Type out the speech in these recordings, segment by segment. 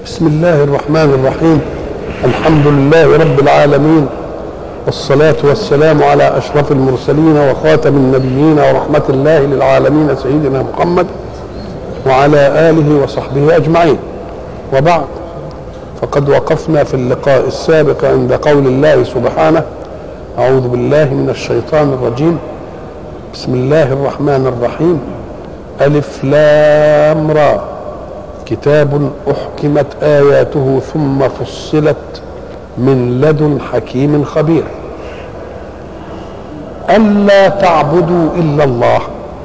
بسم الله الرحمن الرحيم الحمد لله رب العالمين والصلاة والسلام على أشرف المرسلين وخاتم النبيين ورحمة الله للعالمين سيدنا محمد وعلى آله وصحبه أجمعين وبعد فقد وقفنا في اللقاء السابق عند قول الله سبحانه أعوذ بالله من الشيطان الرجيم بسم الله الرحمن الرحيم ألف لام را كتاب أحكمت آياته ثم فصلت من لدن حكيم خبير ألا تعبدوا إلا الله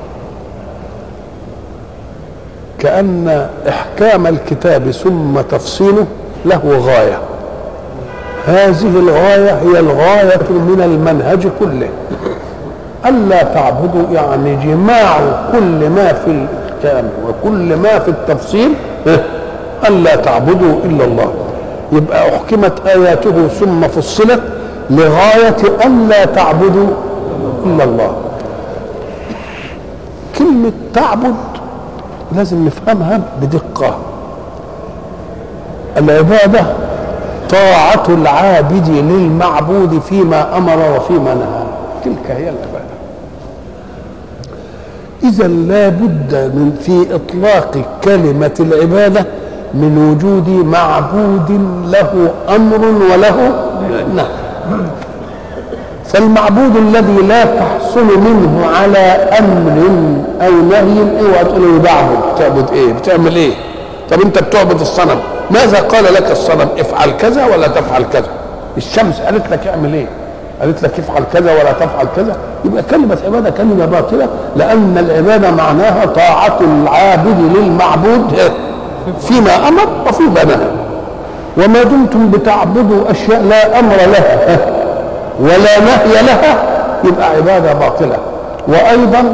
كأن إحكام الكتاب ثم تفصيله له غاية هذه الغاية هي الغاية من المنهج كله ألا تعبدوا يعني جماع كل ما في الإحكام وكل ما في التفصيل ألا تعبدوا إلا الله يبقى أحكمت آياته ثم فصلت لغاية ألا تعبدوا إلا الله كلمة تعبد لازم نفهمها بدقة العبادة طاعة العابد للمعبود فيما أمر وفيما نهى تلك هي العبادة إذا لا بد من في إطلاق كلمة العبادة من وجود معبود له أمر وله نهي فالمعبود الذي لا تحصل منه على أمر أو نهي اوعى تقول له بعبد تعبد إيه بتعمل إيه طب أنت بتعبد الصنم ماذا قال لك الصنم افعل كذا ولا تفعل كذا الشمس قالت لك اعمل ايه قالت لك افعل كذا ولا تفعل كذا يبقى كلمة عبادة كلمة باطلة لأن العبادة معناها طاعة العابد للمعبود فيما أمر وفيما نهى وما دمتم بتعبدوا أشياء لا أمر لها ولا نهي لها يبقى عبادة باطلة وأيضا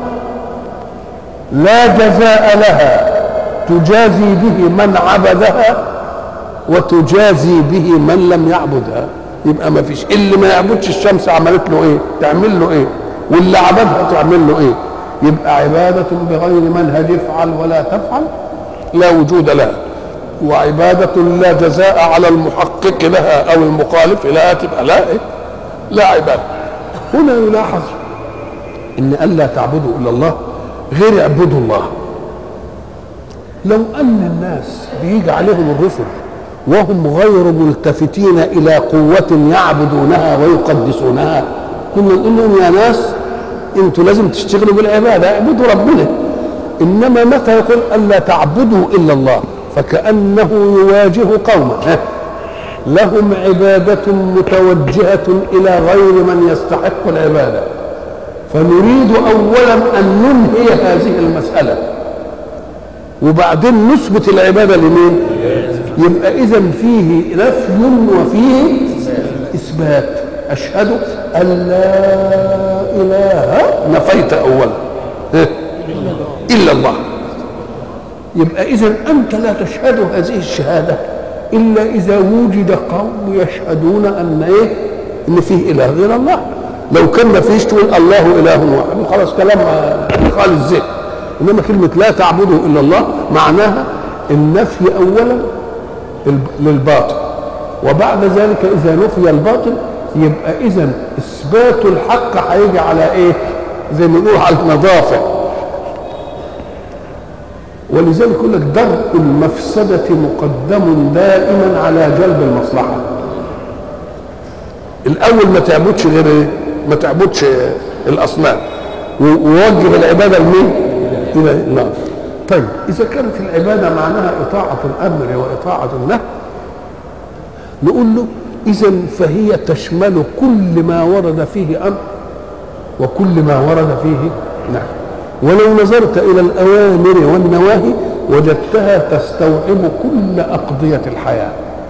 لا جزاء لها تجازي به من عبدها وتجازي به من لم يعبدها يبقى ما فيش اللي ما يعبدش الشمس عملت له ايه تعمل له ايه واللي عبدها تعمل له ايه يبقى عبادة بغير منهج افعل ولا تفعل لا وجود لها وعبادة لا جزاء على المحقق لها أو المخالف لها تبقى لا إيه؟ لا عبادة هنا يلاحظ إن ألا تعبدوا إلا الله غير اعبدوا الله لو أن الناس بيجي عليهم الرسل وهم غير ملتفتين إلى قوة يعبدونها ويقدسونها كنا نقول لهم يا ناس انتوا لازم تشتغلوا بالعبادة اعبدوا ربنا إنما متى يقول ألا تعبدوا إلا الله فكأنه يواجه قوما لهم عبادة متوجهة إلى غير من يستحق العبادة فنريد أولا أن ننهي هذه المسألة وبعدين نثبت العبادة لمين يبقى إذا فيه نفي وفيه إثبات أشهد أن لا إله نفيت أولا إلا الله يبقى إذا أنت لا تشهد هذه الشهادة إلا إذا وجد قوم يشهدون أن إيه إن فيه إله غير الله لو كان ما فيش تقول الله إله واحد خلاص كلام قال الذهن إنما كلمة لا تعبدوا إلا الله معناها النفي أولا للباطل وبعد ذلك إذا نفي الباطل يبقى إذا إثبات الحق هيجي على إيه؟ زي ما نقول على النظافة ولذلك يقول لك درء المفسدة مقدم دائما على جلب المصلحة الأول ما تعبدش غير إيه؟ ما تعبدش الأصنام ووجه العبادة لمين؟ إلى الله طيب إذا كانت العبادة معناها إطاعة الأمر وإطاعة النهي نقول له إذا فهي تشمل كل ما ورد فيه أمر وكل ما ورد فيه نهي ولو نظرت إلى الأوامر والنواهي وجدتها تستوعب كل أقضية الحياة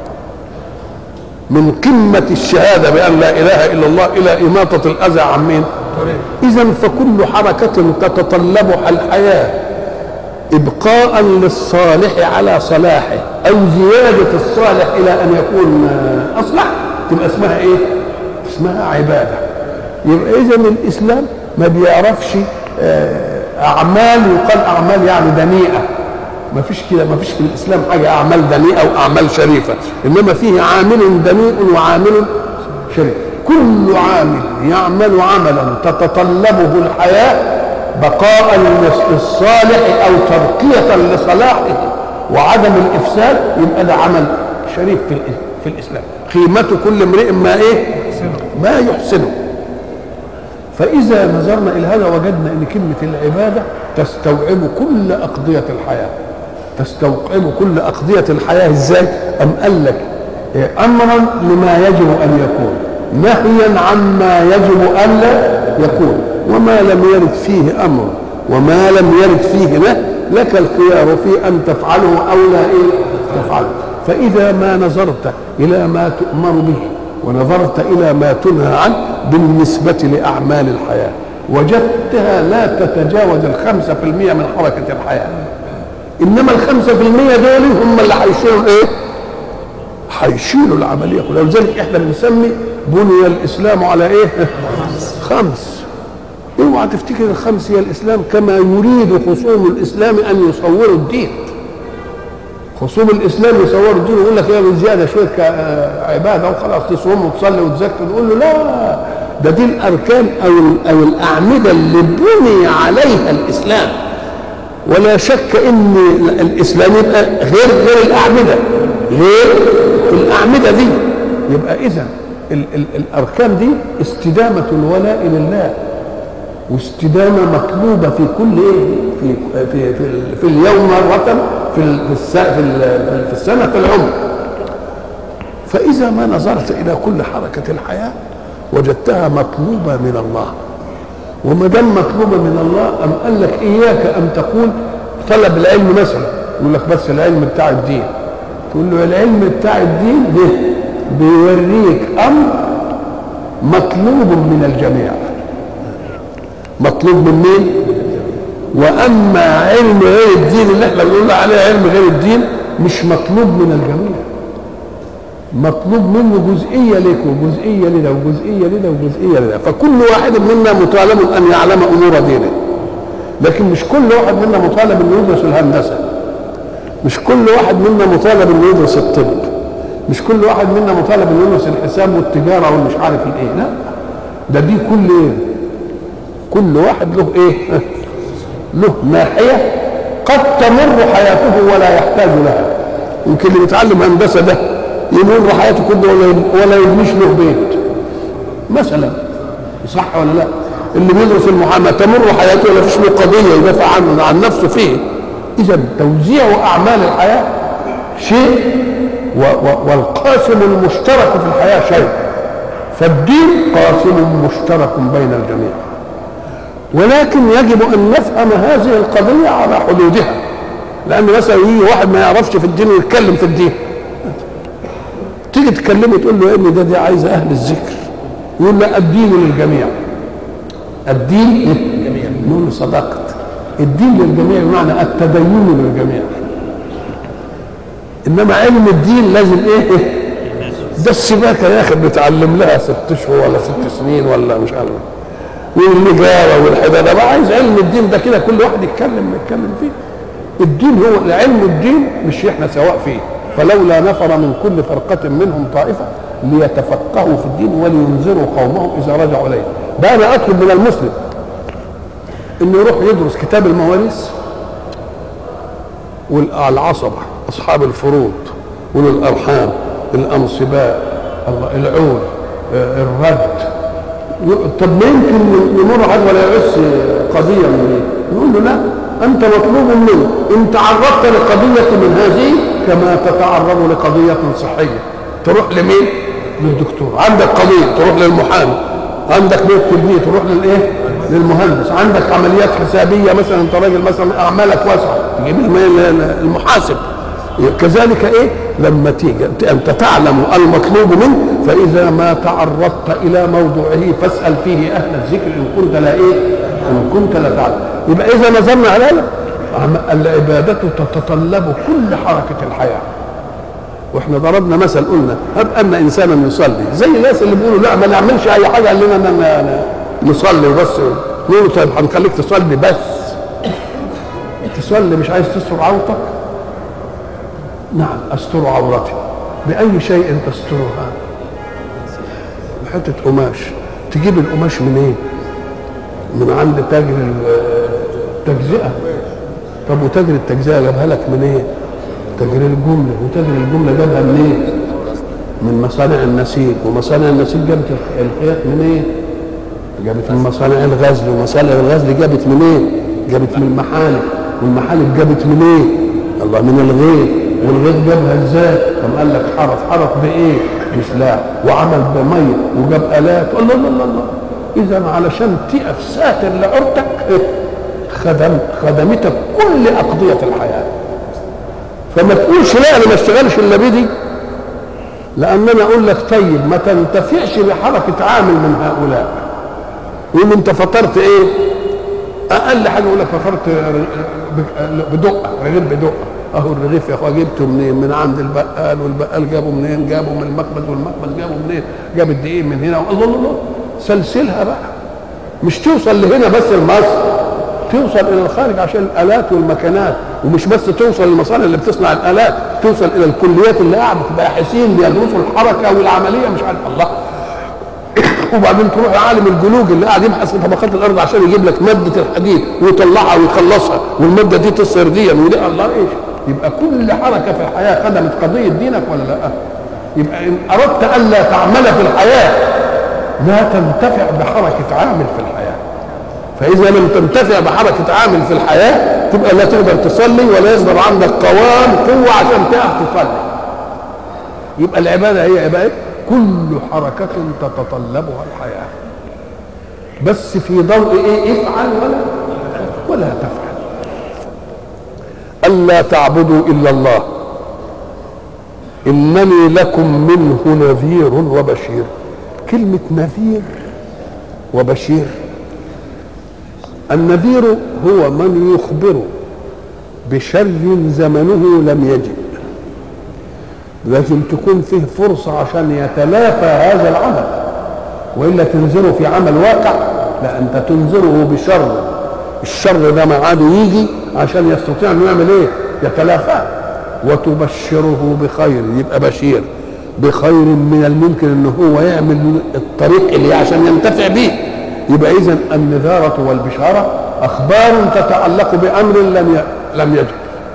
من قمة الشهادة بأن لا إله إلا الله إلى إماطة الأذى عن مين؟ إذا فكل حركة تتطلبها الحياة إبقاء للصالح على صلاحه أو زيادة الصالح إلى أن يكون أصلح تبقى اسمها إيه؟ اسمها عبادة يبقى إذا الإسلام ما بيعرفش أعمال يقال أعمال يعني دنيئة ما فيش كده ما فيش في الاسلام حاجه اعمال دنيئه او اعمال شريفه انما فيه عامل دنيء وعامل شريف كل عامل يعمل عملا تتطلبه الحياه بقاء للصالح او ترقيه لصلاحه وعدم الافساد يبقى ده عمل شريف في في الاسلام قيمه كل امرئ ما ايه ما يحسنه فاذا نظرنا الى هذا وجدنا ان كلمه العباده تستوعب كل اقضيه الحياه تستوعب كل اقضيه الحياه ازاي ام قال لك امرا لما يجب ان يكون نهيا عما يجب الا يكون وما لم يرد فيه امر وما لم يرد فيه نهي لك الخيار في ان تفعله او لا ايه تفعله فاذا ما نظرت الى ما تؤمر به ونظرت الى ما تنهى عنه بالنسبه لاعمال الحياه وجدتها لا تتجاوز الخمسة في المية من حركة الحياة إنما الخمسة في المية دول هم اللي هيشيلوا إيه؟ هيشيلوا العملية كلها ولذلك إحنا بنسمي بني الإسلام على إيه؟ خمس اوعى تفتكر الخمس هي الإسلام كما يريد خصوم الإسلام أن يصوروا الدين خصوم الإسلام يصوروا الدين ويقول لك يا زيادة شوية عبادة وخلاص تصوم وتصلي وتزكي نقول له لا ده دي الاركان او او الاعمده اللي بني عليها الاسلام ولا شك ان الاسلام يبقى غير غير الاعمده غير الاعمده دي يبقى اذا ال ال الاركان دي استدامه الولاء لله واستدامه مطلوبه في كل ايه في في في, في اليوم مره في في في السنه في العمر فاذا ما نظرت الى كل حركه الحياه وجدتها مطلوبه من الله وما دام مطلوبه من الله ام قال لك اياك ان تقول طلب العلم مثلا يقول لك بس العلم بتاع الدين تقول له العلم بتاع الدين ده بيوريك امر مطلوب من الجميع مطلوب من مين واما علم غير الدين اللي احنا بنقول عليه علم غير الدين مش مطلوب من الجميع مطلوب منه جزئية لك وجزئية لنا وجزئية لنا وجزئية لنا فكل واحد منا مطالب أن يعلم أمور دينه لكن مش كل واحد منا مطالب أنه يدرس الهندسة مش كل واحد منا مطالب أنه يدرس الطب مش كل واحد منا مطالب أنه يدرس الحساب والتجارة والمش عارف الإيه لا ده دي كل إيه كل واحد له إيه له ناحية قد تمر حياته ولا يحتاج لها يمكن اللي بيتعلم هندسة ده يمر حياته كله ولا ولا يبنيش له بيت مثلا صح ولا لا اللي بيدرس المحاماه تمر حياته ولا فيش له قضيه يدافع عن عن نفسه فيه اذا توزيع اعمال الحياه شيء و و والقاسم المشترك في الحياه شيء فالدين قاسم مشترك بين الجميع ولكن يجب ان نفهم هذه القضيه على حدودها لان مثلا يجي واحد ما يعرفش في الدين ويتكلم في الدين تيجي تكلمه تقول له يا ابني ده دي عايزه اهل الذكر يقول لا الدين للجميع الدين للجميع نقول له صدقت الدين للجميع بمعنى التدين للجميع انما علم الدين لازم ايه ده السباكه يا اخي بنتعلم لها ست اشهر ولا ست سنين ولا مش عارف والنجاره والحداده بقى عايز علم الدين ده كده كل واحد يتكلم يتكلم فيه الدين هو علم الدين مش احنا سواء فيه فلولا نفر من كل فرقة منهم طائفة ليتفقهوا في الدين ولينذروا قومهم إذا رجعوا إليه ده أنا أطلب من المسلم إنه يروح يدرس كتاب المواريث والعصبة أصحاب الفروض والأرحام الأنصباء العون الرد طب ما يمكن يمر حد ولا يعس قضية من دي نقول له لا أنت مطلوب منه إن تعرضت لقضية من هذه كما تتعرض لقضية صحية تروح لمين؟ للدكتور عندك قضية تروح للمحامي عندك بيت تبنيه تروح للايه؟ للمهندس عندك عمليات حسابية مثلا انت راجل مثلا اعمالك واسعة تجيب المحاسب كذلك ايه لما تيجي انت تعلم المطلوب منه فاذا ما تعرضت الى موضوعه فاسال فيه اهل الذكر ان كنت لا ايه ان كنت لا تعلم يبقى اذا نظرنا على العبادة تتطلب كل حركة الحياة واحنا ضربنا مثل قلنا هب ان انسانا يصلي زي الناس اللي بيقولوا لا ما نعملش اي حاجه قال لنا نصلي وبس نقول طيب هنخليك تصلي بس تصلي مش عايز تستر عورتك نعم استر عورتي باي شيء تسترها حته قماش تجيب القماش منين من عند تاجر التجزئه طب وتاجر التجزئه جابها لك منين تاجر الجمله وتاجر الجمله جابها منين من مصانع النسيج ومصانع النسيج جابت الخيط منين جابت من مصانع الغزل ومصانع الغزل جابت منين جابت من المحالب والمحالب جابت منين الله من الغيط والغيط جابها ازاي طب قال لك حرف حرف بايه بسلاح وعمل بميه وجاب الات الله الله الله, الله. اذا علشان تقف ساتر لعورتك خدم خدمتك كل اقضيه الحياه فما تقولش لا انا ما اشتغلش الا بدي لان انا اقول لك طيب ما تنتفعش بحركه عامل من هؤلاء يقول انت فطرت ايه اقل حاجه يقول لك فطرت بدقه رغيف بدقه اهو الرغيف يا اخويا جبته منين من عند البقال والبقال جابه منين جابه من المخبز والمخبز جابه منين جاب الدقيق من هنا الله الله الله سلسلها بقى مش توصل لهنا بس لمصر توصل الى الخارج عشان الالات والمكانات ومش بس توصل للمصانع اللي بتصنع الالات توصل الى الكليات اللي قاعده باحثين بيدرسوا الحركه والعمليه مش عارف الله وبعدين تروح عالم الجلوج اللي قاعد يبحث في طبقات الارض عشان يجيب لك ماده الحديد ويطلعها ويخلصها والماده دي تصهر دي ودي الله ايش يبقى كل حركه في الحياه خدمت قضيه دينك ولا لا يبقى ان اردت الا تعمل في الحياه لا تنتفع بحركه عامل في الحياه فاذا لم تنتفع بحركه عامل في الحياه تبقى لا تقدر تصلي ولا يصدر عندك قوام قوه عشان تعرف تصلي يبقى العباده هي يبقى كل حركه تتطلبها الحياه بس في ضوء ايه افعل ولا ولا تفعل الا تعبدوا الا الله انني لكم منه نذير وبشير كلمه نذير وبشير النذير هو من يخبر بشر زمنه لم يجد لازم تكون فيه فرصة عشان يتلافى هذا العمل وإلا تنذره في عمل واقع لا أنت تنذره بشر الشر ده معاده يجي عشان يستطيع أنه يعمل إيه يتلافاه وتبشره بخير يبقى بشير بخير من الممكن أنه هو يعمل الطريق اللي عشان ينتفع به يبقى اذا النذارة والبشارة أخبار تتعلق بأمر لم لم يجد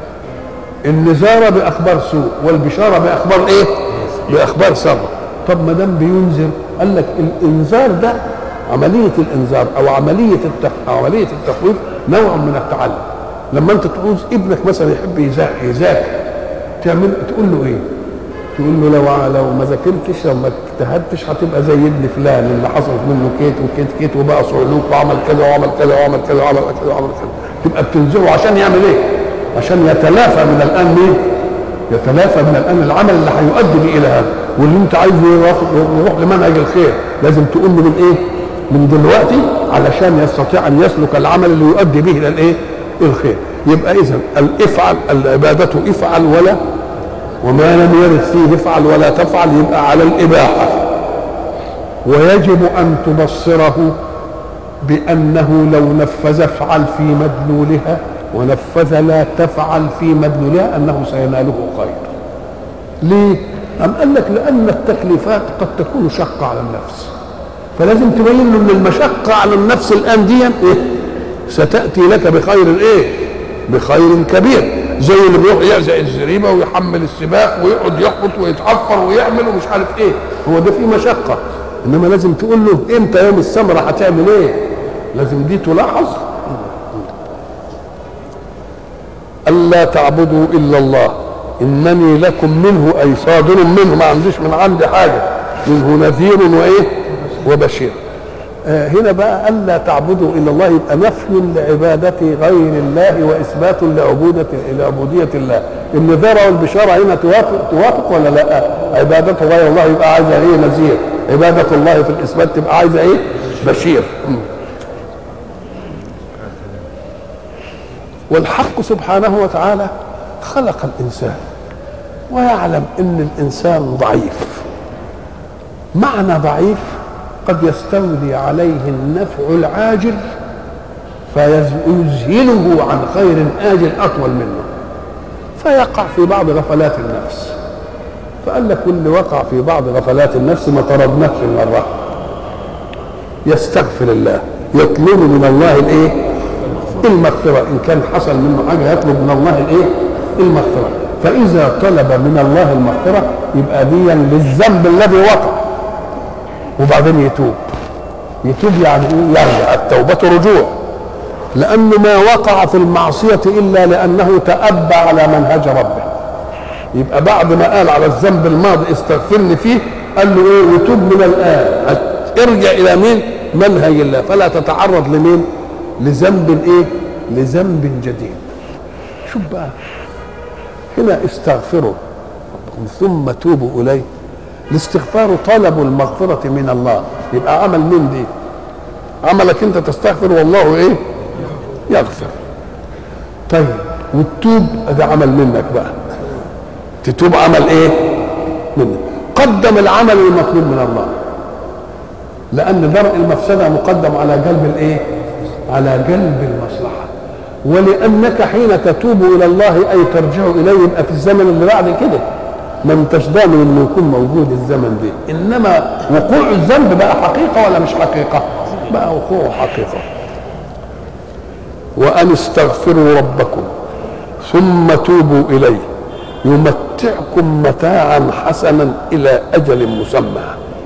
النذارة بأخبار سوء والبشارة بأخبار إيه؟ بأخبار سر طب ما دام بينذر قال لك الإنذار ده عملية الإنذار أو عملية التخ... أو عملية التخويف نوع من التعلم لما أنت تعوز ابنك مثلا يحب يذاكر يذاكر تعمل تقول له إيه؟ تقول له لو لو ما ذاكرتش لو ما اجتهدتش هتبقى زي ابن فلان اللي حصلت منه كيت وكيت كيت وبقى صعلوك وعمل كذا وعمل كذا وعمل كذا وعمل كذا وعمل كذا تبقى بتنزله عشان يعمل ايه؟ عشان يتلافى من الان مين؟ يتلافى من الان العمل اللي هيؤدي به الى هذا واللي انت عايزه يروح لمنهج الخير لازم تقول له من ايه؟ من دلوقتي علشان يستطيع ان يسلك العمل اللي يؤدي به الى الايه؟ الخير يبقى اذا الافعل العباده افعل ولا وما لم يرد فيه افعل ولا تفعل يبقى على الإباحة ويجب أن تبصره بأنه لو نفذ افعل في مدلولها ونفذ لا تفعل في مدلولها أنه سيناله خير ليه؟ أم قال لك لأن التكليفات قد تكون شقة على النفس فلازم تبين له أن المشقة على النفس الآن دي إيه؟ ستأتي لك بخير إيه؟ بخير كبير زي اللي بيروح يعزق الزريبه ويحمل السباق ويقعد يحبط ويتعفر ويعمل ومش عارف ايه هو ده فيه مشقه انما لازم تقول له امتى يوم الثمره هتعمل ايه لازم دي تلاحظ الا تعبدوا الا الله انني لكم منه اي صادر منه ما عنديش من عندي حاجه منه نذير وايه وبشير آه هنا بقى الا تعبدوا الا الله يبقى نفي لعباده غير الله واثبات لعبوده لعبوديه الله النذاره والبشاره هنا توافق توافق ولا لا؟ عباده غير الله يبقى عايزه ايه نذير عباده الله في الاثبات تبقى عايزه ايه؟ بشير والحق سبحانه وتعالى خلق الانسان ويعلم ان الانسان ضعيف معنى ضعيف قد يستولي عليه النفع العاجل فيذهله عن خير آجل أطول منه فيقع في بعض غفلات النفس فقال لك واللي وقع في بعض غفلات النفس ما طردناش مرة يستغفر الله يطلب من الله الايه المغفرة إن كان حصل منه حاجة يطلب من الله الايه المغفرة فإذا طلب من الله المغفرة يبقى ديا للذنب الذي وقع وبعدين يتوب يتوب يعني ايه يرجع التوبة رجوع لأنه ما وقع في المعصية إلا لأنه تأبى على منهج ربه يبقى بعد ما قال على الذنب الماضي استغفرني فيه قال له ايه وتوب من الآن ارجع إلى مين منهج الله فلا تتعرض لمين لذنب ايه لذنب جديد شوف بقى هنا استغفروا ربكم ثم توبوا إليه الاستغفار طلب المغفرة من الله يبقى عمل مين دي عملك انت تستغفر والله ايه يغفر طيب والتوب ده عمل منك بقى تتوب عمل ايه منك قدم العمل المطلوب من الله لان درء المفسده مقدم على جلب الايه على جلب المصلحه ولانك حين تتوب الى الله اي ترجع اليه يبقى في الزمن اللي بعد كده ما انتش ضامن انه يكون موجود الزمن ده انما وقوع الذنب بقى حقيقه ولا مش حقيقه بقى وقوع حقيقه وان استغفروا ربكم ثم توبوا اليه يمتعكم متاعا حسنا الى اجل مسمى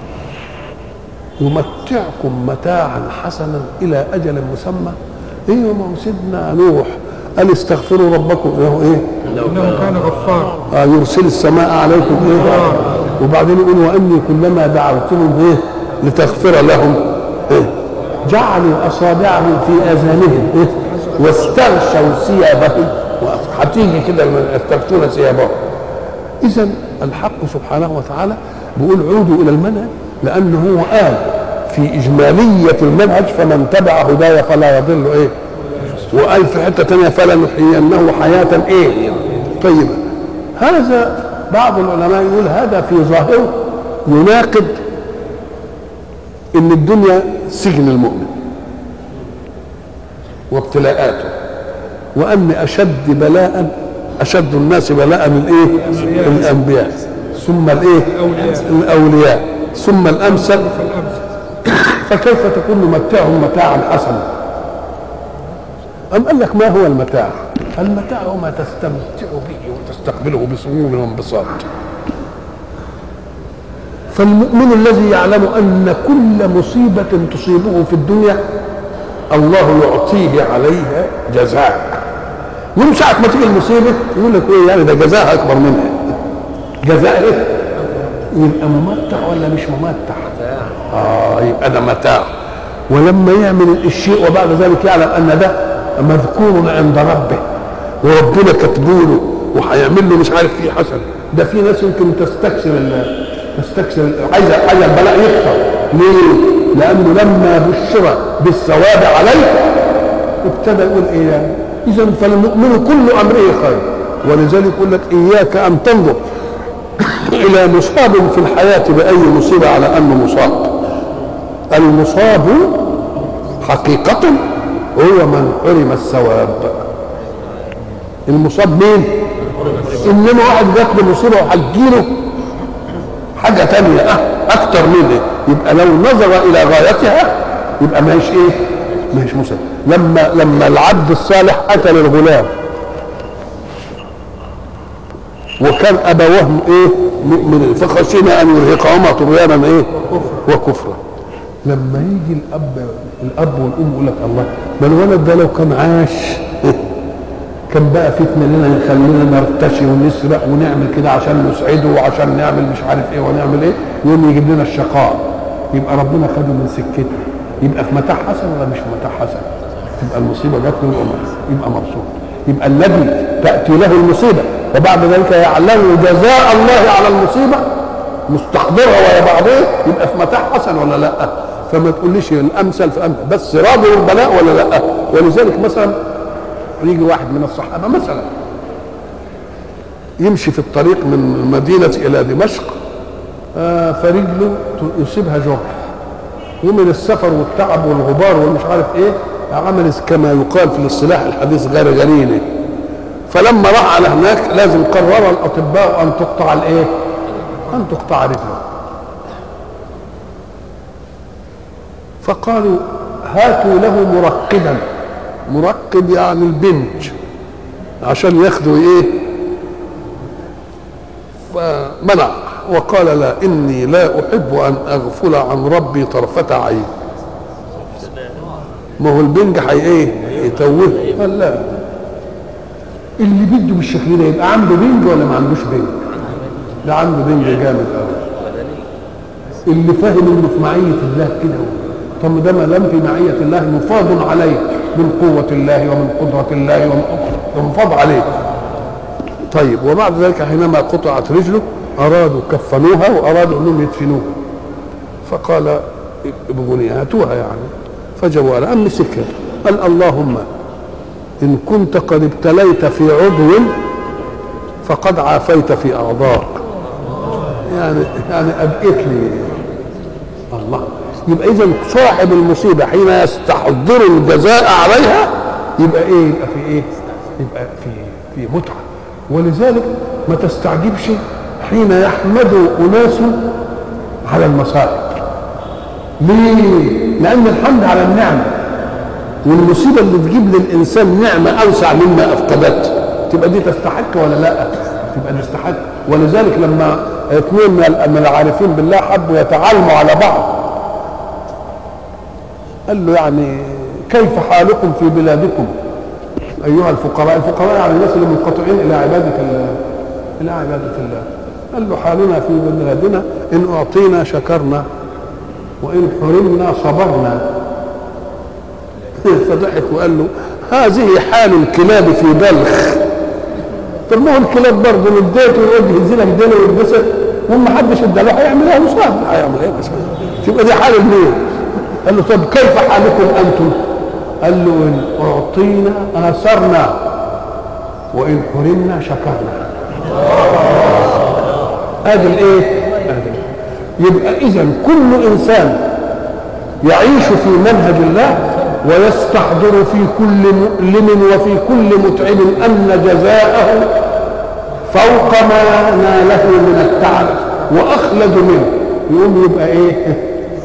يمتعكم متاعا حسنا الى اجل مسمى ايه ما هو سيدنا نوح قال استغفروا ربكم انه ايه انه كان غفارا آه يرسل السماء عليكم ايه وبعدين يقول واني كلما دعوتهم ايه لتغفر لهم ايه جعلوا اصابعهم في اذانهم ايه واستغشوا ثيابهم هتيجي كده يستغشون ثيابهم اذا الحق سبحانه وتعالى بيقول عودوا الى المنهج لانه هو قال في اجماليه المنهج فمن تبع هداي فلا يضل ايه وقال في حته ثانيه فلنحيينه حياه ايه طيبه هذا بعض العلماء يقول هذا في ظاهره يناقض ان الدنيا سجن المؤمن وابتلاءاته وان اشد بلاء اشد الناس بلاء الايه الانبياء ثم الايه الاولياء ثم الامثل فكيف تكون متاعهم متاعا حسنا أم قال لك ما هو المتاع المتاع هو ما تستمتع به وتستقبله بسرور وانبساط فالمؤمن الذي يعلم أن كل مصيبة تصيبه في الدنيا الله يعطيه عليها جزاء يوم ساعة ما تيجي المصيبة يقول لك ايه يعني ده جزاء أكبر منها جزاء ايه؟ يبقى ممتع ولا مش ممتع؟ اه يبقى ده متاع ولما يعمل الشيء وبعد ذلك يعلم ان ده مذكور عند ربه وربنا كاتبوله وهيعمل له مش عارف فيه حسن ده في ناس يمكن تستكثر ال- تستكثر عايزه عايزه البلاء يكثر ليه؟ لانه لما بشر بالثواب عليه ابتدى يقول ايه يعني؟ اذا فالمؤمن كل امره خير ولذلك يقول لك اياك ان تنظر الى مصاب في الحياه باي مصيبه على انه مصاب المصاب حقيقة هو من حرم الثواب المصاب مين؟ انما واحد جات له مصيبه وهتجيله حاجه تانية أه اكتر منه يبقى لو نظر الى غايتها يبقى ما هيش ايه؟ ما هيش مصيبه لما لما العبد الصالح اتى للغلام وكان ابواه ايه؟ مؤمنين فخشينا ان يرهقهما طغيانا ايه؟ وكفرا لما يجي الاب الاب والام يقول لك الله ما الولد ده لو كان عاش كان بقى فتنه لنا يخلينا نرتشي ونسرق ونعمل كده عشان نسعده وعشان نعمل مش عارف ايه ونعمل ايه يقوم يجيب لنا الشقاء يبقى ربنا خده من سكته يبقى في متاع حسن ولا مش في متاع حسن تبقى المصيبه جات له يبقى يبقى مبسوط يبقى الذي تاتي له المصيبه وبعد ذلك يعلم جزاء الله على المصيبه مستحضرها ويا بعضها يبقى في متاع حسن ولا لا فما تقوليش الامثل في امثل بس راضي بالبلاء ولا لا ولذلك مثلا يجي واحد من الصحابه مثلا يمشي في الطريق من المدينه الى دمشق آه فرجله يصيبها جرح ومن السفر والتعب والغبار والمش عارف ايه عمل كما يقال في الاصطلاح الحديث غير غرينه فلما راح على هناك لازم قرر الاطباء ان تقطع الايه ان تقطع رجله فقالوا هاتوا له مرقدا مرقد يعني البنج عشان ياخدوا ايه فمنع وقال لا اني لا احب ان اغفل عن ربي طرفه عين ما هو البنج حي ايه يتوه قال لا اللي بده بالشكل ده يبقى عنده بنج ولا ما عندوش بنج ده عنده بنج جامد قوي اللي فاهم انه في معيه الله كده طب ده ما دام في معيه الله مفاض عليه من قوه الله ومن قدره الله ومفاض عليه طيب وبعد ذلك حينما قطعت رجله ارادوا كفنوها وارادوا انهم يدفنوها فقال ابني هاتوها يعني فجابوا على أم مسكها قال اللهم إن كنت قد ابتليت في عضو فقد عافيت في أعضاء يعني يعني أبقيت لي الله يبقى إذا صاحب المصيبة حين يستحضر الجزاء عليها يبقى إيه يبقى في إيه يبقى في في متعة ولذلك ما تستعجبش حين يحمد أناس على المصائب ليه؟ لأن الحمد على النعمة والمصيبة اللي تجيب للإنسان نعمة أوسع مما أفقدته تبقى دي تستحق ولا لا؟ تبقى تستحق ولذلك لما اثنين من العارفين بالله حبوا يتعالموا على بعض قال له يعني كيف حالكم في بلادكم أيها الفقراء الفقراء يعني الناس اللي منقطعين إلى عبادة الله إلى عبادة الله قال له حالنا في بلادنا إن أعطينا شكرنا وإن حرمنا صبرنا فضحك وقال له هذه حال الكلاب في بلخ طب ما هو الكلاب برضه من اديته ويقعد يهزلك ديله ويلبسك وما حدش ادى له هيعمل ايه مصاب هيعمل ايه بس تبقى دي حال المين قال له طب كيف حالكم انتم؟ قال له ان اعطينا اثرنا وان حرمنا شكرنا ادي الايه؟ ادي يبقى اذا كل انسان يعيش في منهج الله ويستحضر في كل مؤلم وفي كل متعب ان جزاءه فوق ما ناله من التعب واخلد منه يقوم يبقى ايه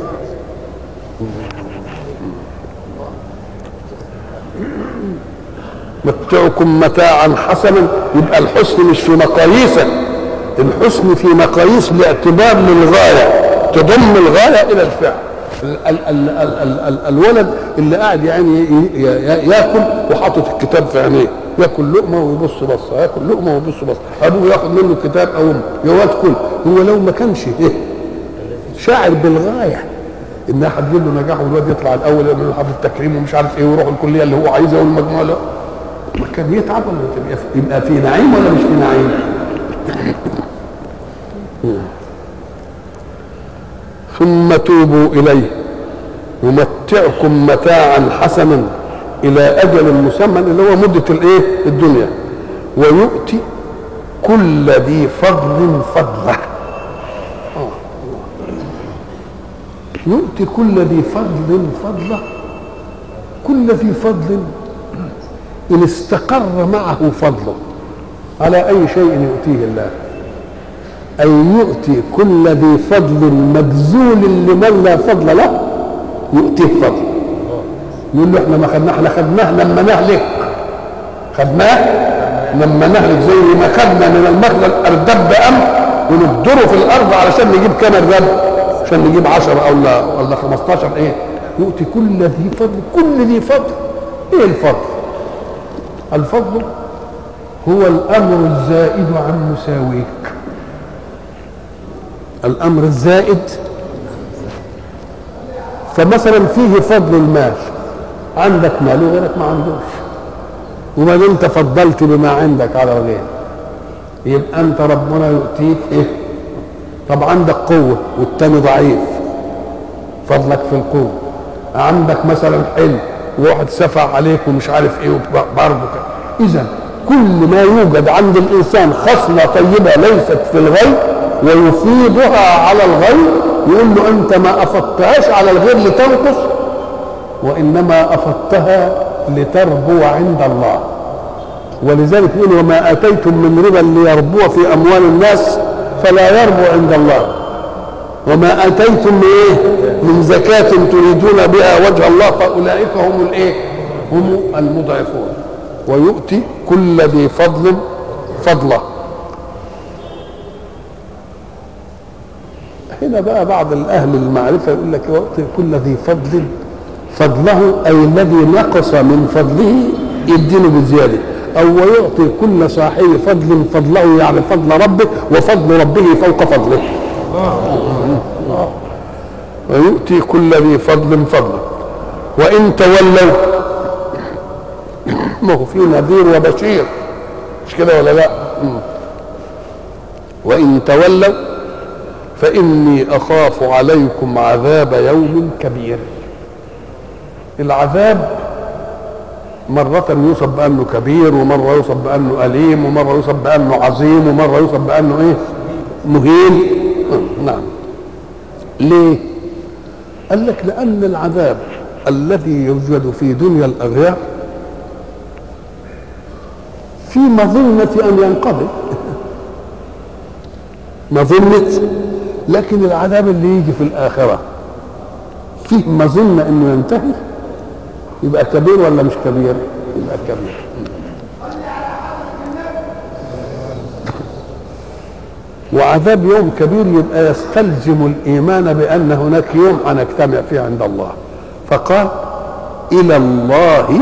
متعكم متاعا حسنا يبقى الحسن مش في مقاييسك الحسن في مقاييس الاعتبار للغايه تضم الغايه الى الفعل ال ال ال ال ال ال الولد اللي قاعد يعني ياكل وحاطط الكتاب في عينيه ياكل لقمه ويبص بصه ياكل لقمه ويبص بصه ابوه ياخد منه الكتاب او امه يا واد كل هو لو ما كانش إيه شاعر بالغايه انها هتجيب له نجاح والواد يطلع الاول يعمل له حفله تكريم ومش عارف ايه ويروح الكليه اللي هو عايزها والمجموعه لا ما كان يتعب ولا يبقى في نعيم ولا مش في نعيم؟ ثم توبوا اليه يمتعكم متاعا حسنا الى اجل مسمى اللي هو مده الايه الدنيا ويؤتي كل ذي فضل فضله يؤتي كل ذي فضل فضله كل ذي فضل ان استقر معه فضله على اي شيء يؤتيه الله أن يؤتي كل ذي فضل مبذول لمن لا فضل له يؤتيه فضل يقول له احنا ما خدناه احنا خدناه لما نهلك خدناه لما نهلك زي ما خدنا من المخلل اردب أم ونبدره في الارض علشان نجيب كام الرب عشان نجيب 10 او ولا ولا 15 ايه يؤتي كل ذي فضل كل ذي فضل ايه الفضل الفضل هو الامر الزائد عن مساويك الامر الزائد فمثلا فيه فضل المال عندك مال وغيرك ما عندوش وما دمت فضلت بما عندك على الغير يبقى انت ربنا يؤتيك ايه طب عندك قوه والتاني ضعيف فضلك في القوه عندك مثلا حلم وواحد سفع عليك ومش عارف ايه برضه اذا كل ما يوجد عند الانسان خصله طيبه ليست في الغيب ويفيضها على الغير يقول له انت ما افضتهاش على الغير لتنقص وانما افضتها لتربو عند الله ولذلك يقول وما اتيتم من ربا ليربو في اموال الناس فلا يربو عند الله وما اتيتم من ايه من زكاه تريدون بها وجه الله فاولئك هم الايه هم المضعفون ويؤتي كل ذي فضل فضله هنا بقى بعض الاهل المعرفه يقول لك يؤتي كل ذي فضل فضله اي الذي نقص من فضله يدينه بزياده او ويعطي كل صاحب فضل فضله يعني فضل ربه وفضل ربه فوق فضله ويؤتي كل ذي فضل فضله وان تولوا ما هو في نذير وبشير مش كده ولا لا وان تولوا فاني اخاف عليكم عذاب يوم كبير العذاب مرة يوصف بأنه كبير ومرة يوصف بأنه أليم ومرة يوصف بأنه عظيم ومرة يوصف بأنه إيه مهين نعم ليه قال لك لأن العذاب الذي يوجد في دنيا الأغيار في مظنة أن ينقضي مظنة لكن العذاب اللي يجي في الآخرة فيه مظنة أنه ينتهي يبقى كبير ولا مش كبير يبقى كبير وعذاب يوم كبير يبقى يستلزم الايمان بان هناك يوم هنجتمع فيه عند الله فقال الى الله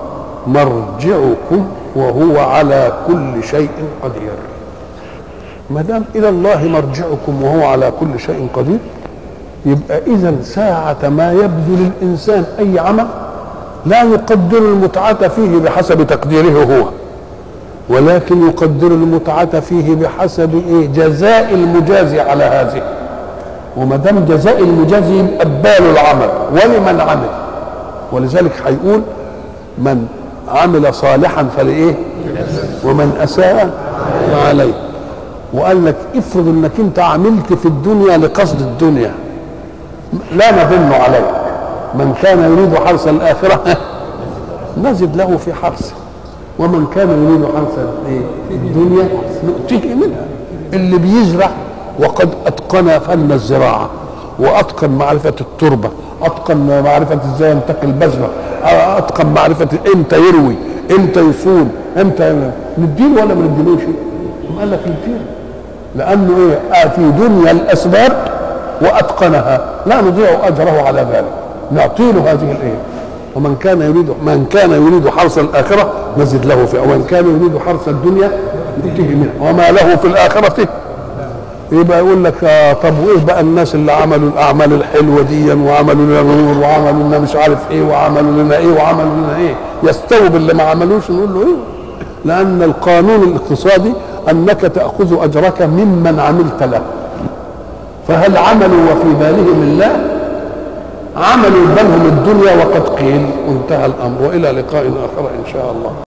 مرجعكم وهو على كل شيء قدير ما دام الى الله مرجعكم وهو على كل شيء قدير يبقى اذا ساعه ما يبذل الانسان اي عمل لا يقدر المتعة فيه بحسب تقديره هو ولكن يقدر المتعة فيه بحسب إيه جزاء المجازي على هذه وما دام جزاء المجازي يبقى بال العمل ولمن عمل ولذلك هيقول من عمل صالحا فلإيه ومن أساء فعليه وقال لك افرض انك انت عملت في الدنيا لقصد الدنيا لا نظن عليك من كان يريد حرث الآخرة نزد له في حرثه ومن كان يريد حرث الدنيا نؤتيه منها اللي بيزرع وقد أتقن فن الزراعة وأتقن معرفة التربة أتقن معرفة ازاي ينتقي البذرة أتقن معرفة امتى يروي امتى يصون امتى نديله ولا ما نديلوش قال لك نديله لأنه ايه في دنيا الأسباب وأتقنها لا نضيع أجره على ذلك نعطي له هذه الايه ومن كان يريد من كان يريد حرث الاخره نزد له في ومن كان يريد حرث الدنيا نؤتيه منها وما له في الاخره يبقى يقول لك آه طب وايه بقى الناس اللي عملوا الاعمال الحلوه دي وعملوا لنا نور وعملوا لنا مش عارف ايه وعملوا لنا ايه وعملوا لنا ايه يستوي باللي ما عملوش نقول له ايه لان القانون الاقتصادي انك تاخذ اجرك ممن عملت له فهل عملوا وفي بالهم الله عملوا بالهم الدنيا وقد قيل وانتهى الامر والى لقاء اخر ان شاء الله